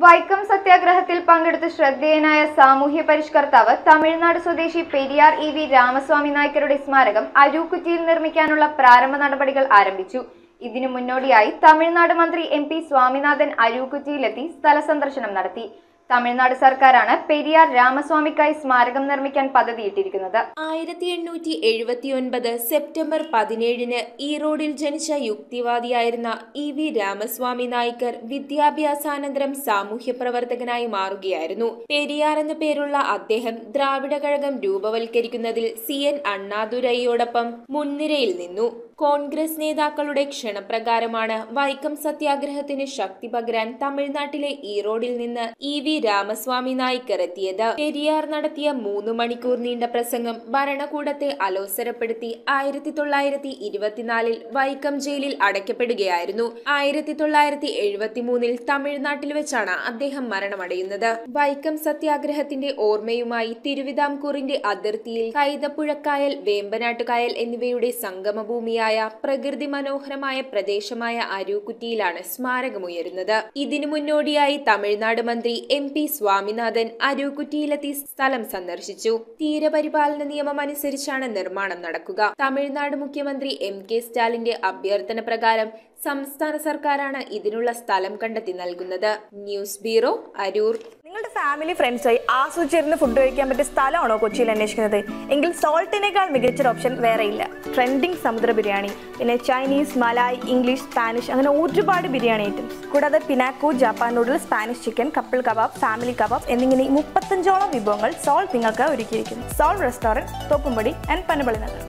വൈക്കം സത്യാഗ്രഹത്തിൽ പങ്കെടുത്ത് ശ്രദ്ധേയനായ സാമൂഹ്യ പരിഷ്കർത്താവ് തമിഴ്നാട് സ്വദേശി പെരിയാർ ഇ വി രാമസ്വാമി നായ്ക്കരുടെ സ്മാരകം അരൂക്കുറ്റിയിൽ നിർമ്മിക്കാനുള്ള പ്രാരംഭ നടപടികൾ ആരംഭിച്ചു ഇതിനു മുന്നോടിയായി തമിഴ്നാട് മന്ത്രി എം പി സ്വാമിനാഥൻ അരൂക്കുറ്റിയിലെത്തി സ്ഥല സന്ദർശനം നടത്തി തമിഴ്നാട് സർക്കാരാണ് പെരിയാർ രാമസ്വാമിക്കായി സ്മാരകം നിർമ്മിക്കാൻ പദ്ധതിയിട്ടിരിക്കുന്നത് ആയിരത്തി എണ്ണൂറ്റി എഴുപത്തി ഒൻപത് സെപ്റ്റംബർ പതിനേഴിന് ഈറോഡിൽ ജനിച്ച യുക്തിവാദിയായിരുന്ന ഇ വി രാമസ്വാമി നായ്ക്കർ വിദ്യാഭ്യാസാനന്തരം സാമൂഹ്യ പ്രവർത്തകനായി മാറുകയായിരുന്നു പെരിയാർ എന്ന പേരുള്ള അദ്ദേഹം ദ്രാവിഡ കഴകം രൂപവൽക്കരിക്കുന്നതിൽ സി എൻ അണ്ണാദുരൈയോടൊപ്പം മുൻനിരയിൽ നിന്നു കോൺഗ്രസ് നേതാക്കളുടെ ക്ഷണപ്രകാരമാണ് വൈക്കം സത്യാഗ്രഹത്തിന് ശക്തി പകരാൻ തമിഴ്നാട്ടിലെ ഈറോഡിൽ നിന്ന് ഇ വി രാമസ്വാമി നായ്ക്കർ എത്തിയത് പെരിയാർ നടത്തിയ മൂന്ന് മണിക്കൂർ നീണ്ട പ്രസംഗം ഭരണകൂടത്തെ അലോസരപ്പെടുത്തി ആയിരത്തി തൊള്ളായിരത്തി ഇരുപത്തിനാലിൽ വൈക്കം ജയിലിൽ അടയ്ക്കപ്പെടുകയായിരുന്നു ആയിരത്തി തൊള്ളായിരത്തി എഴുപത്തി മൂന്നിൽ തമിഴ്നാട്ടിൽ വെച്ചാണ് അദ്ദേഹം മരണമടയുന്നത് വൈക്കം സത്യാഗ്രഹത്തിന്റെ ഓർമ്മയുമായി തിരുവിതാംകൂറിന്റെ അതിർത്തിയിൽ കൈതപ്പുഴക്കായൽ വേമ്പനാട്ടുകായൽ എന്നിവയുടെ സംഗമഭൂമിയായ പ്രകൃതി മനോഹരമായ പ്രദേശമായ അരൂക്കുറ്റിയിലാണ് സ്മാരകമുയരുന്നത് ഇതിനു മുന്നോടിയായി തമിഴ്നാട് മന്ത്രി എം പി സ്വാമിനാഥൻ അരൂക്കുറ്റിയിലെത്തി സ്ഥലം സന്ദർശിച്ചു തീരപരിപാലന നിയമം അനുസരിച്ചാണ് നിർമ്മാണം നടക്കുക തമിഴ്നാട് മുഖ്യമന്ത്രി എം കെ സ്റ്റാലിന്റെ അഭ്യർത്ഥന പ്രകാരം സംസ്ഥാന സർക്കാരാണ് ഇതിനുള്ള സ്ഥലം കണ്ടെത്തി നൽകുന്നത് ന്യൂസ് ബ്യൂറോ അരൂർ നിങ്ങളുടെ ഫാമിലി ഫ്രണ്ട്സായി ആസ്വദിച്ചിരുന്ന് ഫുഡ് കഴിക്കാൻ പറ്റിയ സ്ഥലമാണോ കൊച്ചിയിൽ അന്വേഷിക്കുന്നത് എങ്കിൽ സോൾട്ടിനേക്കാൾ മികച്ചൊരു ഓപ്ഷൻ വേറെയില്ല ട്രെൻഡിങ് സമുദ്ര ബിരിയാണി പിന്നെ ചൈനീസ് മലായ് ഇംഗ്ലീഷ് സ്പാനിഷ് അങ്ങനെ ഒരുപാട് ബിരിയാണി ഐറ്റംസ് കൂടാതെ പിനാക്കു Japan noodles Spanish chicken couple kebab family kebab എന്നിങ്ങനെ മുപ്പത്തഞ്ചോളം വിഭവങ്ങൾ സോൾ നിങ്ങൾക്ക് ഒരുക്കിയിരിക്കുന്നു Soul restaurant Thoppumpady and Panampilly Nagar